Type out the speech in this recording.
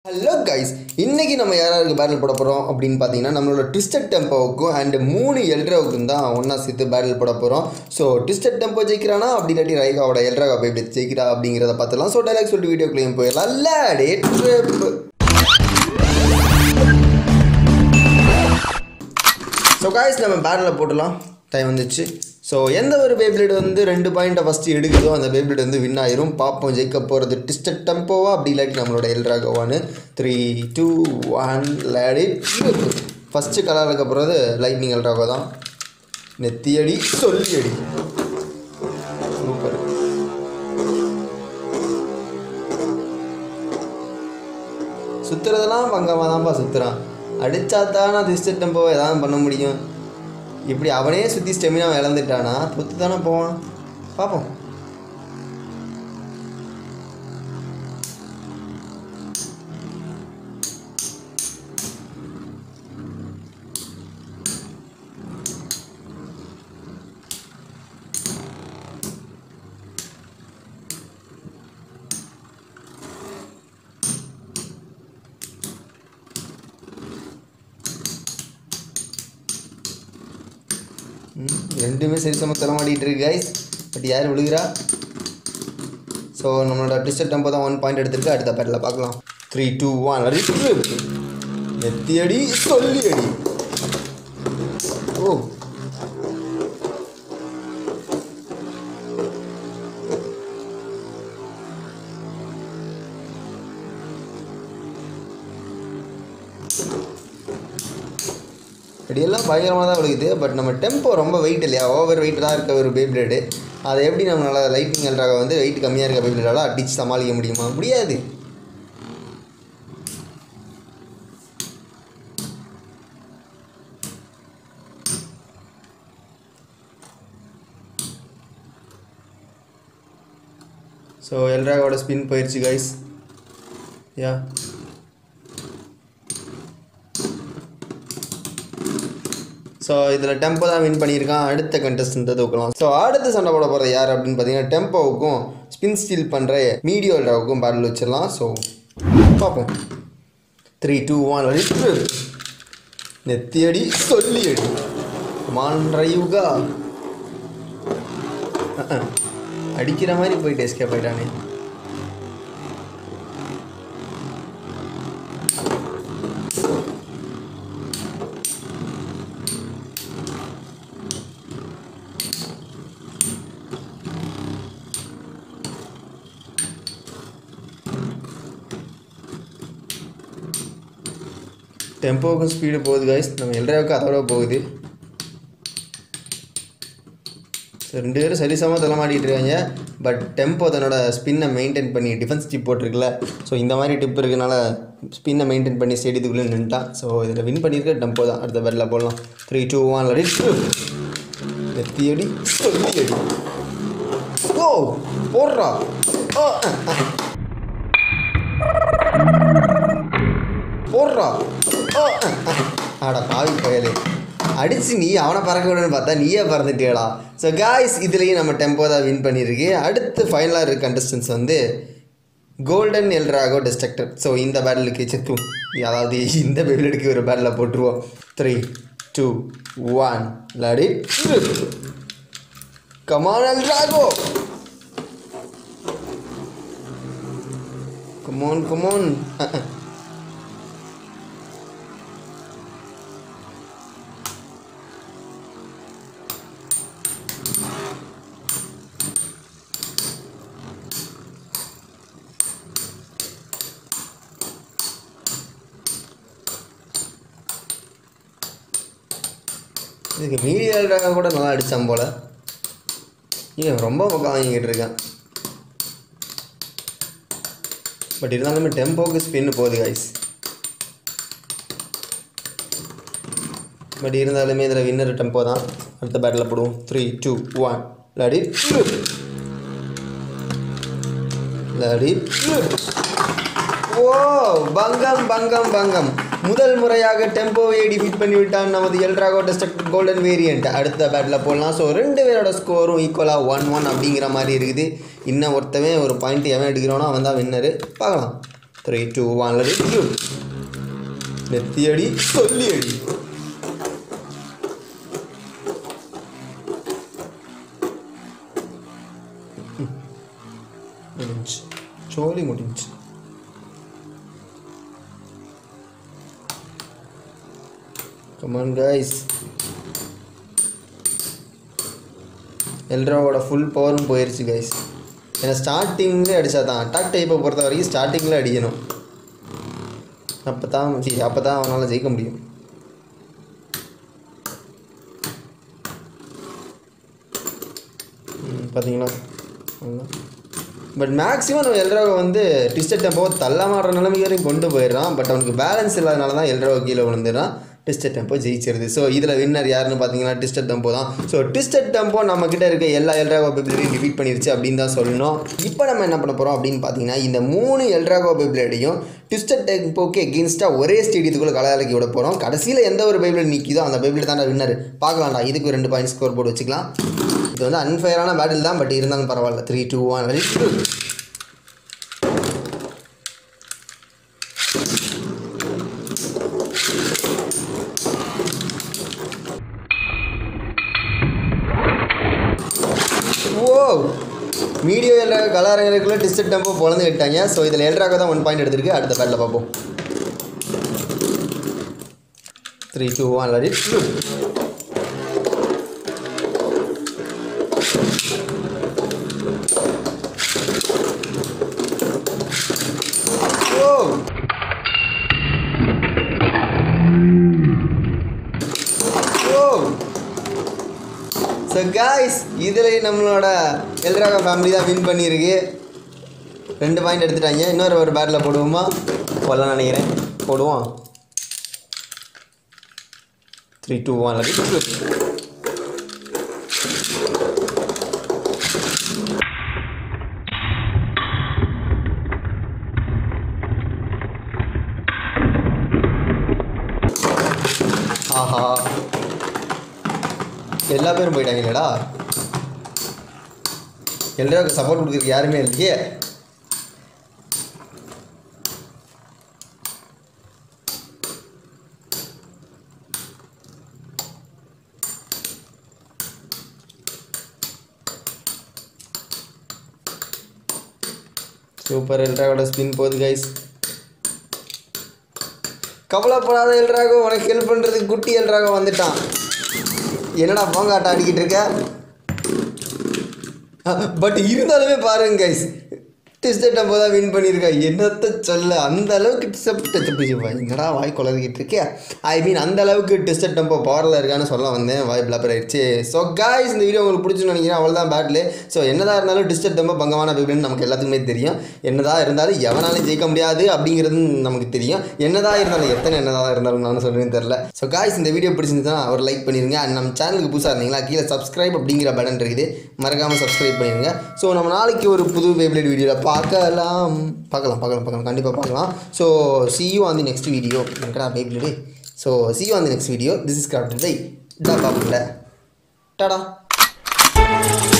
hello guys இன்னைக்கு நம்ம யாராருக்கு பேட்டில் போட போகிறோம் அப்படின்னு பார்த்தீங்கன்னா நம்மளோட ட்விஸ்டட் டெம்போவுக்கும் அண்ட் மூணு எல்ட்ராவுக்கும் தான் ஒன்றா சேர்த்து பேட்டில் போட போகிறோம் ஸோ ட்விஸ்டட் டெம்போ ஜெயிக்கிறானா அப்படி இல்லாட்டி ரைகாவோட எல்ட்ராவை போய் எப்படி ஜெயிக்கிறா அப்படிங்கிறத பார்த்துலாம் ஸோ டைலாக் சொல்லிட்டு வீடியோக்குள்ளேயும் போயிடலாம் லேடே ட்ரிப் ஸோ காய்ஸ் நம்ம பேட்டில் போட்டுடலாம் டைம் வந்துச்சு ஸோ எந்த ஒரு பேப்ளேட் வந்து ரெண்டு பாயிண்ட்டை ஃபஸ்ட்டு எடுக்குதோ அந்த பேப்ளேட் வந்து வின் ஆயிரும் பார்ப்போம் ஜெயிக்க போகிறது டிஸ்டட் டெம்போவா அப்படி இல்லாட்டி நம்மளோட எல்ராகவான்னு three two one let it rip first colour இருக்க போகிறது லைட்னிங் எல்ராகோ தான் நெத்தியடி சொல்லியடி சூப்பர் சுற்றுறதெல்லாம் பங்கமாக தான்ப்பா சுற்றுறான் அடித்தா தானே டிஸ்டட் டெம்போவை எதாவது பண்ண முடியும் இப்படி அவனே சுற்றி ஸ்டெமினா இழந்துட்டானா தொத்து தானே போவான் பார்ப்போம் ம், ரெண்டுமே சரி சம தரமாடிட்டு இருக்கு கைஸ் பட் யார் விழுகிறா ஸோ நம்மளோட டிஸ்டர் டெம்போ தான் ஒன் பாயிண்ட் எடுத்திருக்கு அடுத்த பேட்டில் பார்க்கலாம் த்ரீ டூ ஒன் நெத்தி அடி சொல்லி அடி ஓ அடியெல்லாம் பயங்கரமாக தான் விழுகுது பட் நம்ம டெம்போ ரொம்ப வெயிட் இல்லையா ஓவர் வெயிட் தான் இருக்க ஒரு பேப்ளேடு அதை எப்படி நம்மளால் லைட்டிங் எல்றாக வந்து வெயிட் கம்மியாக இருக்க பேப்ளேடால அடித்து சமாளிக்க முடியுமா முடியாது ஸோ எல்ராகோட ஸ்பின் போயிடுச்சு கைஸ் யா ஸோ இதில் டெம்போ தான் வின் பண்ணியிருக்கான் அடுத்த கண்டஸ்டன்ட்டை தூக்கலாம் ஸோ அடுத்து சண்டை போட போகிறது யார் அப்படின்னு பார்த்தீங்கன்னா டெம்போவுக்கும் ஸ்பின் ஸ்டீல் பண்ணுற மீடியோ எல்ராவுக்கும் பேட்டில் வச்சிடலாம் ஸோ பார்ப்போம் த்ரீ டூ ஒன் லிட்ரு நெத்தியடி சொல்லி அடி மான்றையுகா அடிக்கிற மாதிரி போயிட்டு எஸ்கேப் ஆயிட்டானே டெம்போவுக்கும் ஸ்பீடு போகுது கைஸ் நம்ம எல்ராவுக்கு அதோட போகுது ஸோ ரெண்டு பேரும் சரிசமமாக தள்ள மாட்டிகிட்டு இருக்காங்க பட் டெம்போ தன்னோட ஸ்பின்னை மெயின்டைன் பண்ணி டிஃபென்ஸ் டிப் போட்டிருக்குல்ல ஸோ இந்த மாதிரி டிப் இருக்கனால ஸ்பின்னை மெயின்டைன் பண்ணி ஸ்டேடியத்துக்குள்ளே நின்ட்டான் ஸோ இதில் வின் பண்ணியிருக்க டெம்போ தான் அடுத்த பேட்டில் போடலாம் த்ரீ டூ ஒன் அடி நெத்தி அடி சொல்லி அடி ஓ போடுறா ஓ போடுறா ஓ ஆட பாவி பயலே அடிச்சு நீ அவனை பறக்க விடணும்னு பார்த்தா நீயே பறந்துட்டியடா ஸோ காய்ஸ் இதுலேயும் நம்ம டெம்போ தான் வின் பண்ணியிருக்கு அடுத்து ஃபைனலாக இருக்க கண்டஸ்டன்ஸ் வந்து கோல்டன் எல்ராகோ டிஸ்ட்ரக்டர் ஸோ இந்த பேட்டிலுக்கு செத்து அதாவது இந்த பேபிளுக்கு ஒரு பேட்டில் போட்டுருவோம் three two one let it rip come on எல்ராகோ கமோன் கமோன் இதுக்கு மீடியாவில் கூட நல்லா அடித்தான் போல் ஏன் ரொம்ப பக்கம் வாங்கிக்கிட்டு இருக்கேன் பட் இருந்தாலுமே டெம்போக்கு ஸ்பின் போகுது கைஸ் பட் இருந்தாலுமே இதில் வின்னர் டெம்போ தான் அடுத்த பேட்டில் போடுவோம் three two one let it rip let it rip ஓ பங்கம் பங்கம் பங்கம் முதல் முறையாக டெம்போவை டிஃபீட் பண்ணிவிட்டான் நமது எல்ட்ராகோ டெஸ்டக்ட் கோல்டன் வேரியண்ட் அடுத்த பேட்டில் போடலாம் ஸோ ரெண்டு பேரோட ஸ்கோரும் ஈக்குவலாக ஒன் ஒன் அப்படிங்கிற மாதிரி இருக்குது இன்னும் ஒருத்தவன் ஒரு பாயிண்ட் எவன் எடுக்கிறானோ அவன் தான் வின்னரு பார்க்கலாம் த்ரீ டூ ஒன் ரெடி நெத்தியடி சொல்லியடி முடிஞ்சு சோலி முடிஞ்சு கமான் கைஸ் எல்ராவோட ஃபுல் பவரும் போயிடுச்சு கைஸ் ஏன்னா ஸ்டார்டிங்லேயே அடித்தா தான் அட்டாக் டைப்பை பொறுத்த வரைக்கும் ஸ்டார்டிங்கில் அடிக்கணும் அப்போ தான் சரி அப்போ தான் அவனால் ஜெயிக்க முடியும் ம், பார்த்தீங்களா பட் மேக்ஸிமம் நம்ம எல்ராவை வந்து டிஸ்டர் டெம்போ தள்ளமாடுற நிலைமைக்கு வரைக்கும் கொண்டு போயிடுறான் பட் அவனுக்கு பேலன்ஸ் இல்லாதனால தான் எல்ராவை கீழே விழுந்துடுறான் டிஸ்டர் டெம்போ ஜெயிச்சிருது ஸோ இதில் வின்னர் யாருன்னு பார்த்தீங்கன்னா டிஸ்டர் டெம்போ தான் ஸோ டிஸ்டர் டெம்போ நம்மக்கிட்ட இருக்க எல்லா எல்ராகோ பெபிளையும் டிஃபீட் பண்ணிருச்சு அப்படின்னு தான் சொல்லணும் இப்போ நம்ம என்ன பண்ண போகிறோம் அப்படின்னு பார்த்தீங்கன்னா இந்த மூணு எல்ராகோ பெபிளைடையும் டிஸ்டர் டெம்போக்கு எகென்ஸ்டாக ஒரே ஸ்டேடியத்துக்குள்ளே கலகலக்கி விட போகிறோம் கடைசியில் எந்த ஒரு பைபிள் நிற்கிதோ அந்த பைபிள் தான் வின்னர் பார்க்கலாம்டா இதுக்கு ரெண்டு பாயிண்ட் ஸ்கோர் போர்டு வச்சுக்கலாம் இது வந்து அன்ஃபேரான பேட்டில் தான் பட் இருந்தாலும் பரவாயில்ல த்ரீ டூ ஒன் ஓ மீடியோ எல்ரா கலாரங்களுக்குள்ள டிஸ்டர் டெம்போ பொழந்து விட்டாங்க ஸோ இதில் எல்ராக தான் ஒன் பாயிண்ட் எடுத்திருக்கு அடுத்த பேட்டில் பார்ப்போம் த்ரீ டூ ஒன் ரெடி ஓ ஓ ஸோ காய்ஸ் இதில் நம்மளோட எல்ராக ஃபேமிலி தான் வின் பண்ணியிருக்கு ரெண்டு பாயிண்ட் எடுத்துட்டாங்க இன்னொரு ஒரு பேட்டில் போடுவோமா போடலாம் நினைக்கிறேன் போடுவோம் த்ரீ டூ ஒன் ஆஹா எல்லா பேரும் போயிட்டாங்களேடா எல்லாருக்கும் சப்போர்ட் கொடுக்குறதுக்கு யாருமே இல்லையே சூப்பர் எல்ராவோட ஸ்பின் போகுது கைஸ் கவலைப்படாத எல்ராகோ உனக்கு ஹெல்ப் பண்ணுறதுக்கு குட்டி எல்ராகோ வந்துட்டான் என்னடா போங்காட்டம் ஆடிக்கிட்டு இருக்க பட் இருந்தாலுமே பாருங்க கைஸ் டெஸ்ட் டம்போ தான் வின் பண்ணியிருக்கா என்னத்த சொல்ல அந்த அளவுக்கு டிஸ்டர்ப் என்னடா வாய் குழந்தைகிட்டு இருக்கே ஐ மீன் அந்த அளவுக்கு டெஸ்ட் டம்போ பவரில் இருக்கான்னு சொல்ல வந்தேன் வாய் பிளப்பர் ஆயிடுச்சு ஸோ காய்ஸ் இந்த வீடியோ உங்களுக்கு பிடிச்சுன்னு நினைக்கிறேன் அவ்வளோதான் பேட்டில் ஸோ என்னதான் இருந்தாலும் டிஸ்டர்ப் டம்போ பங்கமான பேபிள்னு நமக்கு எல்லாத்துக்குமே தெரியும் என்னதான் இருந்தாலும் எவனாலும் ஜெயிக்க முடியாது அப்படிங்கிறது நமக்கு தெரியும் என்னதான் இருந்தாலும் எத்தனை என்னதான் இருந்தாலும் நான் சொல்லுவேன்னு தெரில ஸோ காய்ஸ் இந்த வீடியோ பிடிச்சிருந்துச்சுன்னா அவர் லைக் பண்ணிருங்க அண்ட் நம்ம சேனலுக்கு புதுசாக இருந்தீங்களா கீழே சப்ஸ்கிரைப் அப்படிங்கிற பட்டன் இருக்குது மறக்காமல் சப்ஸ்கிரைப் பண்ணிடுங்க ஸோ நம்ம நாளைக்கு ஒரு புது பேப்ளேட் வீடியோவில் பார்க்கலாம் பார்க்கலாம் பார்க்கலாம் பார்க்கலாம் கண்டிப்பாக பார்க்கலாம் so see you on the next video எனக்கடா Beyblade so see you on the next video this is craft by டா பாப்புல டாடா